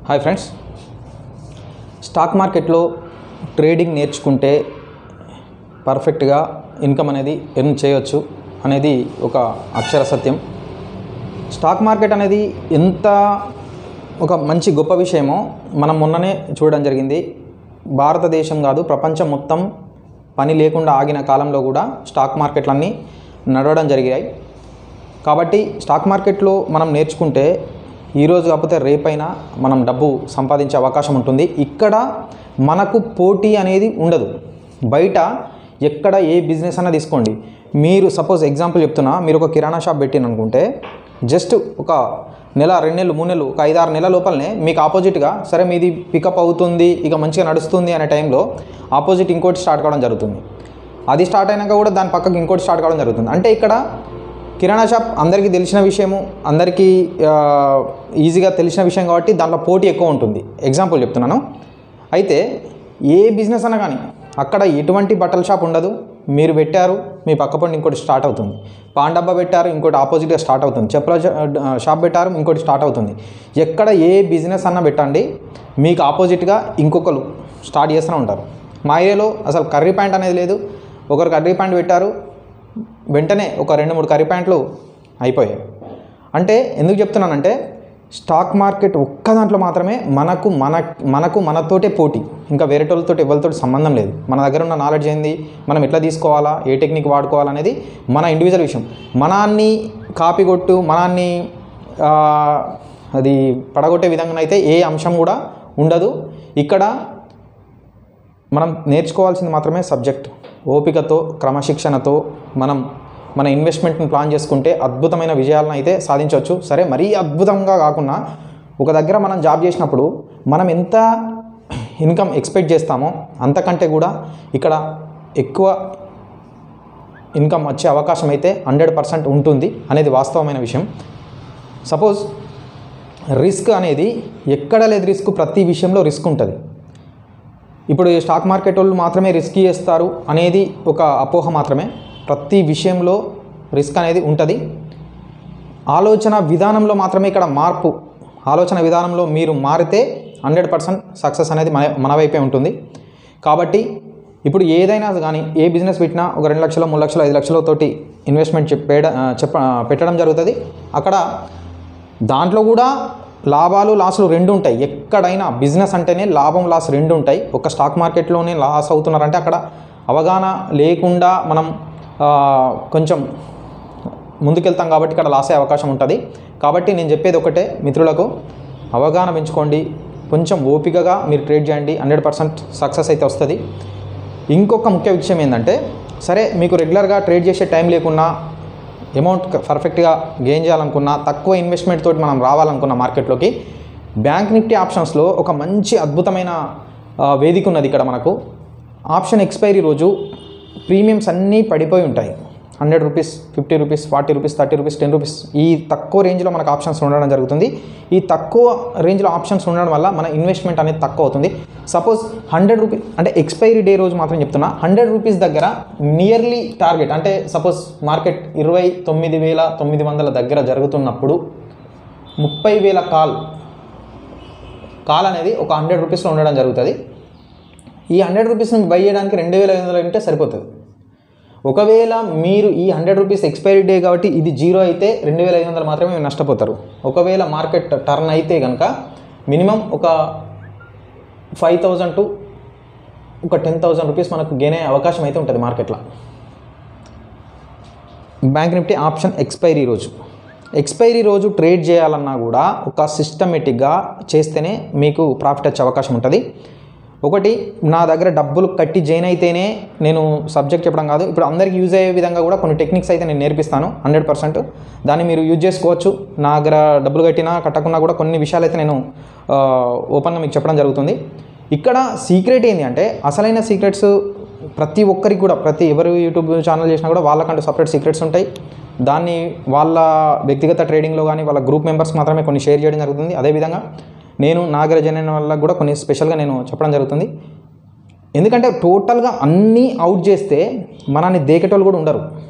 hi friends stock మార్కెట్లో trading నేర్చుకుంటే పర్ఫెక్ట్గా ఇన్కమ్ అనేది ఎర్న్ చేయొచ్చు అనేది ఒక అక్షర సత్యం స్టాక్ మార్కెట్ అనేది ఎంత ఒక మంచి గొప్ప విషయమో మనం మొన్ననే చూడడం జరిగింది భారతదేశం కాదు ప్రపంచం మొత్తం పని లేకుండా ఆగిన కాలంలో కూడా స్టాక్ మార్కెట్లన్నీ నడవడం జరిగాయి కాబట్టి స్టాక్ మార్కెట్లో మనం నేర్చుకుంటే ఈరోజు కాకపోతే రేపైనా మనం డబ్బు సంపాదించే అవకాశం ఉంటుంది ఇక్కడ మనకు పోటీ అనేది ఉండదు బయట ఎక్కడ ఏ బిజినెస్ అన్నా తీసుకోండి మీరు సపోజ్ ఎగ్జాంపుల్ చెప్తున్నా మీరు ఒక కిరాణా షాప్ పెట్టిన అనుకుంటే జస్ట్ ఒక నెల రెండు నెలలు మూడు నెలలు ఒక ఐదారు నెలల లోపలనే మీకు ఆపోజిట్గా సరే మీది పికప్ అవుతుంది ఇక మంచిగా నడుస్తుంది అనే టైంలో ఆపోజిట్ ఇంకోటి స్టార్ట్ కావడం జరుగుతుంది అది స్టార్ట్ అయినాక కూడా దాని పక్కకి ఇంకోటి స్టార్ట్ కావడం జరుగుతుంది అంటే ఇక్కడ కిరాణా షాప్ అందరికీ తెలిసిన విషయము అందరికీ ఆ, ఈజీగా తెలిసిన విషయం కాబట్టి దాంట్లో పోటీ ఎక్కువ ఉంటుంది ఎగ్జాంపుల్ చెప్తున్నాను అయితే ఏ బిజినెస్ అన్నా కానీ అక్కడ ఎటువంటి బట్టల షాప్ ఉండదు మీరు పెట్టారు మీ పక్క పండి ఇంకోటి స్టార్ట్ అవుతుంది పాన్ డబ్బా పెట్టారు ఇంకోటి ఆపోజిట్గా స్టార్ట్ అవుతుంది చెప్పుల షా- షాప్ పెట్టారు ఇంకోటి స్టార్ట్ అవుతుంది ఎక్కడ ఏ బిజినెస్ అన్నా పెట్టండి మీకు ఆపోజిట్గా ఇంకొకరు స్టార్ట్ చేస్తూనే ఉంటారు మా ఏరియాలో అసలు కర్రీ ప్యాంట్ అనేది లేదు ఒకరు కర్రీ ప్యాంట్ పెట్టారు వెంటనే ఒక రెండు మూడు కర్రీ ప్యాంట్లు అయిపోయాయి అంటే ఎందుకు చెప్తున్నానంటే స్టాక్ మార్కెట్ ఒక్క దాంట్లో మాత్రమే మనకు మన మనకు మనతోటే పోటీ ఇంకా వేరే వాళ్ళతో ఎవరితో సంబంధం లేదు మన దగ్గర ఉన్న నాలెడ్జ్ ఏంది మనం ఎట్లా తీసుకోవాలా ఏ టెక్నిక్ వాడుకోవాలనేది మన ఇండివిజువల్ విషయం మనాన్ని కాపీ కొట్టు మనాన్ని ఆ, అది పడగొట్టే విధంగా అయితే ఏ అంశం కూడా ఉండదు ఇక్కడ మనం నేర్చుకోవాల్సింది మాత్రమే సబ్జెక్ట్ ఓపికతో క్రమశిక్షణతో మనం మన ఇన్వెస్ట్మెంట్ని ప్లాన్ చేసుకుంటే అద్భుతమైన విజయాలను అయితే సాధించవచ్చు సరే మరీ అద్భుతంగా కాకుండా ఒక దగ్గర మనం జాబ్ చేసినప్పుడు మనం ఎంత ఇన్కమ్ ఎక్స్పెక్ట్ చేస్తామో అంతకంటే కూడా ఇక్కడ ఎక్కువ ఇన్కమ్ వచ్చే అవకాశం అయితే హండ్రెడ్ పర్సెంట్ ఉంటుంది అనేది వాస్తవమైన విషయం సపోజ్ రిస్క్ అనేది ఎక్కడ లేదు రిస్క్ ప్రతి విషయంలో రిస్క్ ఉంటుంది ఇప్పుడు ఈ స్టాక్ మార్కెట్ వాళ్ళు మాత్రమే రిస్క్ చేస్తారు అనేది ఒక అపోహ మాత్రమే ప్రతి విషయంలో రిస్క్ అనేది ఉంటుంది ఆలోచన విధానంలో మాత్రమే ఇక్కడ మార్పు ఆలోచన విధానంలో మీరు మారితే హండ్రెడ్ పర్సెంట్ సక్సెస్ అనేది మన మన వైపే ఉంటుంది కాబట్టి ఇప్పుడు ఏదైనా కానీ ఏ బిజినెస్ పెట్టినా ఒక రెండు లక్షలు మూడు లక్షలు ఐదు లక్షలతోటి ఇన్వెస్ట్మెంట్ చెప్పేడ చెప్ప పెట్టడం జరుగుతుంది అక్కడ దాంట్లో కూడా లాభాలు లాసులు రెండు ఉంటాయి ఎక్కడైనా బిజినెస్ అంటేనే లాభం లాస్ రెండు ఉంటాయి ఒక స్టాక్ మార్కెట్లోనే లాస్ అవుతున్నారంటే అక్కడ అవగాహన లేకుండా మనం ఆ, కొంచెం ముందుకెళ్తాం కాబట్టి ఇక్కడ లాస్ అయ్యే అవకాశం ఉంటుంది కాబట్టి నేను చెప్పేది ఒకటే మిత్రులకు అవగాహన పెంచుకోండి కొంచెం ఓపికగా మీరు ట్రేడ్ చేయండి హండ్రెడ్ పర్సెంట్ సక్సెస్ అయితే వస్తుంది ఇంకొక ముఖ్య విషయం ఏంటంటే సరే మీకు రెగ్యులర్గా ట్రేడ్ చేసే టైం లేకున్నా అమౌంట్ పర్ఫెక్ట్గా గెయిన్ చేయాలనుకున్నా తక్కువ ఇన్వెస్ట్మెంట్ తోటి మనం రావాలనుకున్న మార్కెట్లోకి బ్యాంక్ నిఫ్టీ ఆప్షన్స్లో ఒక మంచి అద్భుతమైన ఆ, వేదిక ఉన్నది ఇక్కడ మనకు ఆప్షన్ ఎక్స్పైరీ రోజు ప్రీమియమ్స్ అన్నీ పడిపోయి ఉంటాయి hundred rupees fifty rupees forty rupees thirty rupees ten rupees ఈ తక్కువ రేంజ్లో మనకు ఆప్షన్స్ ఉండడం జరుగుతుంది ఈ తక్కువ రేంజ్లో ఆప్షన్స్ ఉండడం వల్ల మన ఇన్వెస్ట్మెంట్ అనేది తక్కువ అవుతుంది సపోజ్ హండ్రెడ్ రూపీస్ అంటే ఎక్స్పైరీ డే రోజు మాత్రం చెప్తున్నా హండ్రెడ్ రూపీస్ దగ్గర నియర్లీ టార్గెట్ అంటే సపోజ్ మార్కెట్ ఇరవై తొమ్మిది వేల తొమ్మిది వందల దగ్గర జరుగుతున్నప్పుడు ముప్పై వేల కాల్ కాల్ అనేది ఒక హండ్రెడ్ రూపీస్లో ఉండడం జరుగుతుంది ఈ హండ్రెడ్ రూపీస్ని బై చేయడానికి రెండు వేల ఐదు వందలు ఉంటే సరిపోతుంది ఒకవేళ మీరు ఈ హండ్రెడ్ రూపీస్ ఎక్స్పైరీ డే కాబట్టి ఇది జీరో అయితే రెండు వేల ఐదు వందలు మాత్రమే మీరు నష్టపోతారు ఒకవేళ మార్కెట్ టర్న్ అయితే కనుక మినిమం ఒక ఫైవ్ థౌజండ్ టు ఒక టెన్ థౌజండ్ రూపీస్ మనకు గెయిన్ అయ్యే అవకాశం అయితే ఉంటుంది మార్కెట్లో బ్యాంక్ నిఫ్టీ ఆప్షన్ ఎక్స్పైరీ రోజు ఎక్స్పైరీ రోజు ట్రేడ్ చేయాలన్నా కూడా ఒక సిస్టమేటిక్గా చేస్తేనే మీకు ప్రాఫిట్ వచ్చే అవకాశం ఉంటుంది ఒకటి నా దగ్గర డబ్బులు కట్టి జైన్ అయితేనే నేను సబ్జెక్ట్ చెప్పడం కాదు ఇప్పుడు అందరికీ యూజ్ అయ్యే విధంగా కూడా కొన్ని టెక్నిక్స్ అయితే నేను నేర్పిస్తాను హండ్రెడ్ పర్సెంట్ దాన్ని మీరు యూజ్ చేసుకోవచ్చు నా దగ్గర డబ్బులు కట్టినా కట్టకున్నా కూడా కొన్ని విషయాలు అయితే నేను ఆ, ఓపెన్గా మీకు చెప్పడం జరుగుతుంది ఇక్కడ సీక్రెట్ ఏంటి అంటే అసలైన సీక్రెట్స్ ప్రతి ఒక్కరికి కూడా ప్రతి ఎవరు యూట్యూబ్ ఛానల్ చేసినా కూడా వాళ్ళకంటూ సపరేట్ సీక్రెట్స్ ఉంటాయి దాన్ని వాళ్ళ వ్యక్తిగత ట్రేడింగ్లో కానీ వాళ్ళ గ్రూప్ మెంబర్స్ మాత్రమే కొన్ని షేర్ చేయడం జరుగుతుంది అదేవిధంగా నేను నాగర జనన వల్ల కూడా కొన్ని స్పెషల్గా నేను చెప్పడం జరుగుతుంది ఎందుకంటే టోటల్గా అన్నీ అవుట్ చేస్తే మనల్ని దేకేటోళ్ళు కూడా ఉండరు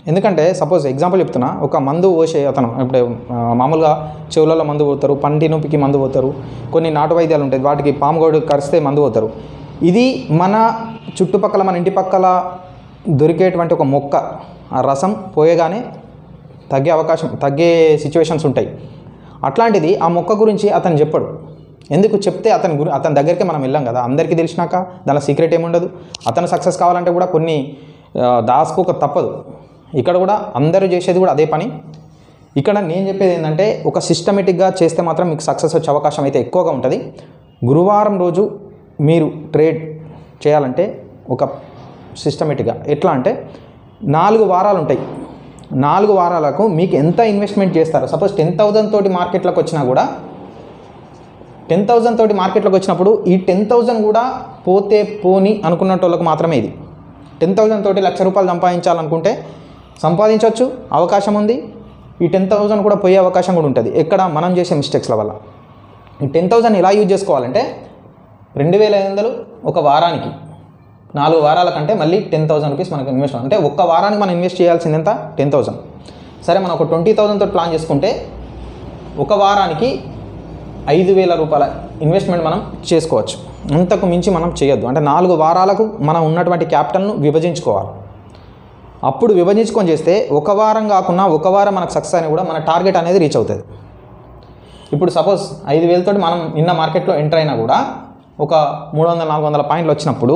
ఎందుకంటే సపోజ్ ఎగ్జాంపుల్ చెప్తున్నా ఒక మందు పోసే అతను ఇప్పుడు ఆ, మామూలుగా చెవులలో మందు పోతారు పంటి నొప్పికి మందు పోతారు కొన్ని నాటు వైద్యాలు ఉంటాయి వాటికి పాము గోడు కరిస్తే మందు పోతారు ఇది మన చుట్టుపక్కల మన ఇంటి పక్కల దొరికేటువంటి ఒక మొక్క ఆ రసం పోయగానే తగ్గే అవకాశం తగ్గే సిచ్యువేషన్స్ ఉంటాయి అట్లాంటిది ఆ మొక్క గురించి అతను చెప్పడు ఎందుకు చెప్తే అతని గురి అతని దగ్గరికి మనం వెళ్ళాం కదా అందరికీ తెలిసినాక దానిలో సీక్రెట్ ఏముండదు అతను సక్సెస్ కావాలంటే కూడా కొన్ని ఆ, దాచుకోక తప్పదు ఇక్కడ కూడా అందరూ చేసేది కూడా అదే పని ఇక్కడ నేను చెప్పేది ఏంటంటే ఒక సిస్టమేటిక్గా చేస్తే మాత్రం మీకు సక్సెస్ వచ్చే అవకాశం అయితే ఎక్కువగా ఉంటుంది గురువారం రోజు మీరు ట్రేడ్ చేయాలంటే ఒక సిస్టమేటిక్గా ఎట్లా అంటే నాలుగు వారాలు ఉంటాయి నాలుగు వారాలకు మీకు ఎంత ఇన్వెస్ట్మెంట్ చేస్తారు సపోజ్ టెన్ థౌజండ్ తోటి మార్కెట్లోకి వచ్చినా కూడా టెన్ థౌజండ్ తోటి మార్కెట్లోకి వచ్చినప్పుడు ఈ టెన్ థౌజండ్ కూడా పోతే పోని అనుకున్న వాళ్ళకి మాత్రమే ఇది టెన్ థౌజండ్ తోటి లక్ష రూపాయలు సంపాదించాలనుకుంటే సంపాదించవచ్చు అవకాశం ఉంది ఈ టెన్ థౌజండ్ కూడా పోయే అవకాశం కూడా ఉంటుంది ఎక్కడ మనం చేసే మిస్టేక్స్ల వల్ల ఈ టెన్ థౌజండ్ ఎలా యూజ్ చేసుకోవాలంటే రెండు వేల ఐదు వందలు ఒక వారానికి నాలుగు వారాల కంటే మళ్ళీ టెన్ థౌసండ్ రూపీస్ మనకు ఇన్వెస్ట్ అంటే ఒక్క వారానికి మనం ఇన్వెస్ట్ చేయాల్సింది ఎంత టెన్ థౌసండ్ సరే మనం ఒక ట్వంటీ థౌసండ్ తోటి ప్లాన్ చేసుకుంటే ఒక వారానికి ఐదు వేల రూపాయల ఇన్వెస్ట్మెంట్ మనం చేసుకోవచ్చు అంతకు మించి మనం చేయొద్దు అంటే నాలుగు వారాలకు మనం ఉన్నటువంటి క్యాపిటల్ను విభజించుకోవాలి అప్పుడు విభజించుకొని చేస్తే ఒక వారం కాకుండా ఒక వారం మనకు సక్సెస్ అయినా కూడా మన టార్గెట్ అనేది రీచ్ అవుతుంది ఇప్పుడు సపోజ్ ఐదు వేలతోటి మనం నిన్న మార్కెట్లో ఎంటర్ అయినా కూడా ఒక మూడు వందల నాలుగు వందల పాయింట్లు వచ్చినప్పుడు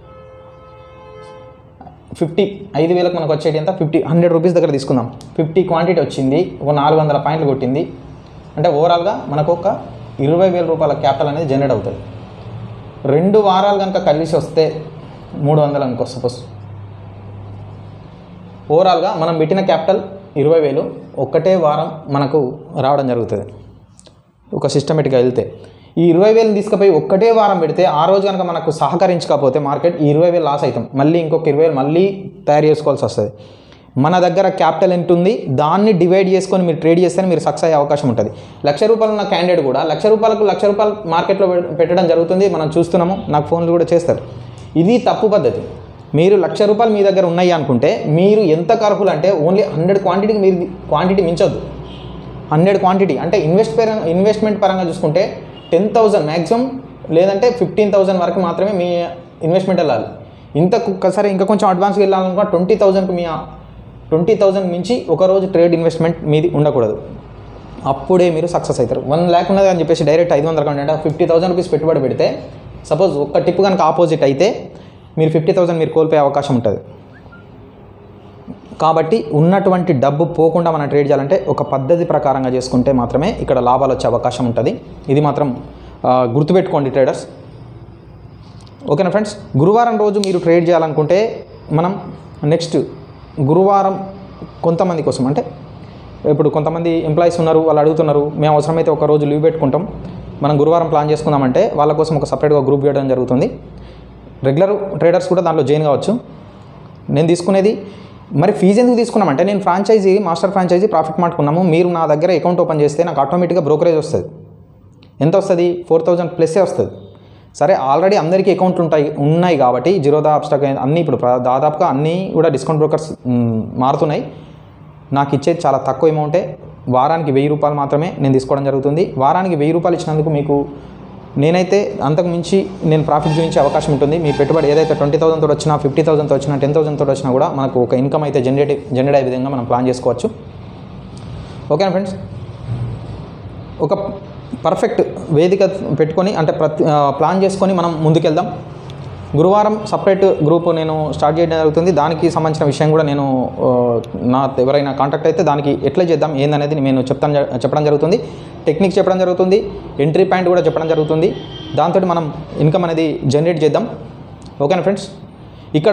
ఫిఫ్టీ ఐదు వేలకు మనకు వచ్చేది ఎంత ఫిఫ్టీ హండ్రెడ్ రూపీస్ దగ్గర తీసుకుందాం ఫిఫ్టీ క్వాంటిటీ వచ్చింది ఒక నాలుగు వందల పాయింట్లు కొట్టింది అంటే ఓవరాల్గా మనకు ఒక ఇరవై వేల రూపాయల క్యాపిటల్ అనేది జనరేట్ అవుతుంది రెండు వారాలు కనుక కలిసి వస్తే మూడు వందలు అనుకో సపోజ్ ఓవరాల్గా మనం పెట్టిన క్యాపిటల్ ఇరవై వేలు ఒక్కటే వారం మనకు రావడం జరుగుతుంది ఒక సిస్టమేటిక్గా వెళ్తే ఈ ఇరవై వేలు తీసుకుపోయి ఒక్కటే వారం పెడితే ఆ రోజు కనుక మనకు సహకరించకపోతే మార్కెట్ ఈ ఇరవై వేలు లాస్ అవుతాం మళ్ళీ ఇంకొక ఇరవై వేలు మళ్ళీ తయారు చేసుకోవాల్సి వస్తుంది మన దగ్గర క్యాపిటల్ ఎంత ఉంది దాన్ని డివైడ్ చేసుకొని మీరు ట్రేడ్ చేస్తేనే మీరు సక్సెస్ అయ్యే అవకాశం ఉంటుంది లక్ష రూపాయలు ఉన్న క్యాండిడేట్ కూడా లక్ష రూపాయలకు లక్ష రూపాయలు మార్కెట్లో పె- పెట్టడం జరుగుతుంది మనం చూస్తున్నాము నాకు ఫోన్లు కూడా చేస్తారు ఇది తప్పు పద్ధతి మీరు లక్ష రూపాయలు మీ దగ్గర ఉన్నాయి అనుకుంటే మీరు ఎంత కర్ఫుల్ అంటే ఓన్లీ హండ్రెడ్ క్వాంటిటీకి మీరు క్వాంటిటీ మించొద్దు హండ్రెడ్ క్వాంటిటీ అంటే ఇన్వెస్ట్ పరంగా ఇన్వెస్ట్మెంట్ పరంగా చూసుకుంటే టెన్ థౌజండ్ మ్యాక్సిమం లేదంటే ఫిఫ్టీన్ థౌజండ్ వరకు మాత్రమే మీ ఇన్వెస్ట్మెంట్ వెళ్ళాలి ఇంత ఒక్కసారి ఇంకా కొంచెం అడ్వాన్స్గా వెళ్ళాలనుకో ట్వంటీ థౌజండ్కి మీ ట్వంటీ థౌజండ్ మించి ఒక రోజు ట్రేడ్ ఇన్వెస్ట్మెంట్ మీది ఉండకూడదు అప్పుడే మీరు సక్సెస్ అవుతారు వన్ ల్యాక్ ఉన్నది అని చెప్పేసి డైరెక్ట్ ఐదు వందల కంటే ఫిఫ్టీ థౌసండ్ రూపీస్ పెట్టుబడి పెడితే సపోజ్ ఒక్క టిప్ కనుక ఆపోజిట్ అయితే మీరు ఫిఫ్టీ థౌసండ్ మీరు కోల్పోయే అవకాశం ఉంటుంది కాబట్టి ఉన్నటువంటి డబ్బు పోకుండా మనం ట్రేడ్ చేయాలంటే ఒక పద్ధతి ప్రకారంగా చేసుకుంటే మాత్రమే ఇక్కడ లాభాలు వచ్చే అవకాశం ఉంటుంది ఇది మాత్రం ఆ, గుర్తుపెట్టుకోండి ట్రేడర్స్ ఓకేనా ఫ్రెండ్స్ గురువారం రోజు మీరు ట్రేడ్ చేయాలనుకుంటే మనం నెక్స్ట్ గురువారం కొంతమంది కోసం అంటే ఇప్పుడు కొంతమంది ఎంప్లాయీస్ ఉన్నారు వాళ్ళు అడుగుతున్నారు మేము అవసరమైతే ఒక రోజు లీవ్ పెట్టుకుంటాం మనం గురువారం ప్లాన్ చేసుకుందామంటే వాళ్ళ కోసం ఒక సపరేట్గా గ్రూప్ చేయడం జరుగుతుంది రెగ్యులర్ ట్రేడర్స్ కూడా దాంట్లో జాయిన్ కావచ్చు నేను తీసుకునేది మరి ఫీజు ఎందుకు తీసుకున్నామంటే నేను ఫ్రాంచైజీ మాస్టర్ ఫ్రాంచైజీ ప్రాఫిట్ మాట్టుకున్నాము మీరు నా దగ్గర అకౌంట్ ఓపెన్ చేస్తే నాకు ఆటోమేటిక్గా బ్రోకరేజ్ వస్తుంది ఎంత వస్తుంది ఫోర్ థౌజండ్ ప్లస్సే వస్తుంది సరే ఆల్రెడీ అందరికీ అకౌంట్లు ఉంటాయి ఉన్నాయి కాబట్టి జీరోదా అబ్స్టాక్ అన్నీ ఇప్పుడు ప్ర- దాదాపుగా అన్నీ కూడా డిస్కౌంట్ బ్రోకర్స్ మ్, మారుతున్నాయి నాకు ఇచ్చేది చాలా తక్కువ అమౌంటే వారానికి వెయ్యి రూపాయలు మాత్రమే నేను తీసుకోవడం జరుగుతుంది వారానికి వెయ్యి రూపాయలు ఇచ్చినందుకు మీకు నేనైతే అంతకు మించి నేను ప్రాఫిట్ చూపించే అవకాశం ఉంటుంది మీ పెట్టుబడి ఏదైతే ట్వంటీ థౌసండ్ తోటి వచ్చినా ఫిఫ్టీ థౌసండ్ వచ్చినా టెన్ థౌసండ్ తోటి వచ్చినా కూడా మనకు ఒక ఇన్కమ్ అయితే జనరేట్ జనరేట్ అయ్యే విధంగా మనం ప్లాన్ చేసుకోవచ్చు ఓకేనా ఫ్రెండ్స్ ఒక పర్ఫెక్ట్ వేదిక పెట్టుకొని అంటే ప్రతి ఆ, ప్లాన్ చేసుకొని మనం ముందుకెళ్దాం గురువారం సపరేట్ గ్రూప్ నేను స్టార్ట్ చేయడం జరుగుతుంది దానికి సంబంధించిన విషయం కూడా నేను ఆ, నా ఎవరైనా కాంటాక్ట్ అయితే దానికి ఎట్లా చేద్దాం ఏందనేది నేను చెప్తాను జ- చెప్పడం జరుగుతుంది టెక్నిక్ చెప్పడం జరుగుతుంది ఎంట్రీ పాయింట్ కూడా చెప్పడం జరుగుతుంది దాంతో మనం ఇన్కమ్ అనేది జనరేట్ చేద్దాం ఓకేనా ఫ్రెండ్స్ ఇక్కడ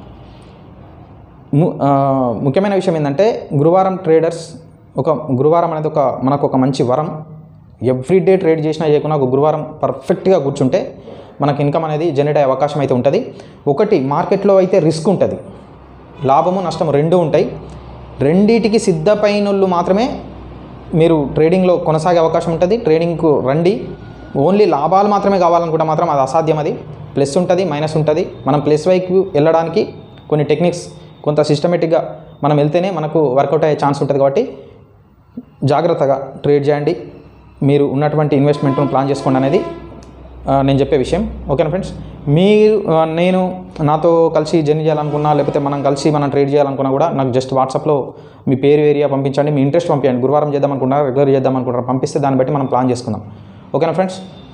ము- ఆ, ముఖ్యమైన విషయం ఏంటంటే గురువారం ట్రేడర్స్ ఒక గురువారం అనేది ఒక మనకు ఒక మంచి వరం ఎవ్రీడే ట్రేడ్ చేసినా చేయకుండా ఒక గురువారం పర్ఫెక్ట్గా కూర్చుంటే మనకు ఇన్కమ్ అనేది జనరేట్ అయ్యే అవకాశం అయితే ఉంటుంది ఒకటి మార్కెట్లో అయితే రిస్క్ ఉంటుంది లాభము నష్టము రెండు ఉంటాయి రెండిటికి సిద్ధపైనోళ్ళు మాత్రమే మీరు ట్రేడింగ్లో కొనసాగే అవకాశం ఉంటుంది ట్రేడింగ్కు రండి ఓన్లీ లాభాలు మాత్రమే కావాలనుకుంటే మాత్రం అది అసాధ్యం అది ప్లస్ ఉంటుంది మైనస్ ఉంటుంది మనం ప్లస్ వైపు వెళ్ళడానికి కొన్ని టెక్నిక్స్ కొంత సిస్టమేటిక్గా మనం వెళ్తేనే మనకు వర్కౌట్ అయ్యే ఛాన్స్ ఉంటుంది కాబట్టి జాగ్రత్తగా ట్రేడ్ చేయండి మీరు ఉన్నటువంటి ఇన్వెస్ట్మెంట్ను ప్లాన్ చేసుకోండి అనేది ఆ, నేను చెప్పే విషయం ఓకేనా ఫ్రెండ్స్ మీరు ఆ, నేను నాతో కలిసి జర్నీ చేయాలనుకున్నా లేకపోతే మనం కలిసి మనం ట్రేడ్ చేయాలనుకున్నా కూడా నాకు జస్ట్ వాట్సాప్లో మీ పేరు ఏరియా పంపించండి మీ ఇంట్రెస్ట్ పంపించండి గురువారం చేద్దాం అనుకుంటున్నారా రెగ్యులర్ చేద్దాం అనుకుంటారా పంపిస్తే దాన్ని బట్టి మనం ప్లాన్ చేసుకుందాం ఓకేనా ఫ్రెండ్స్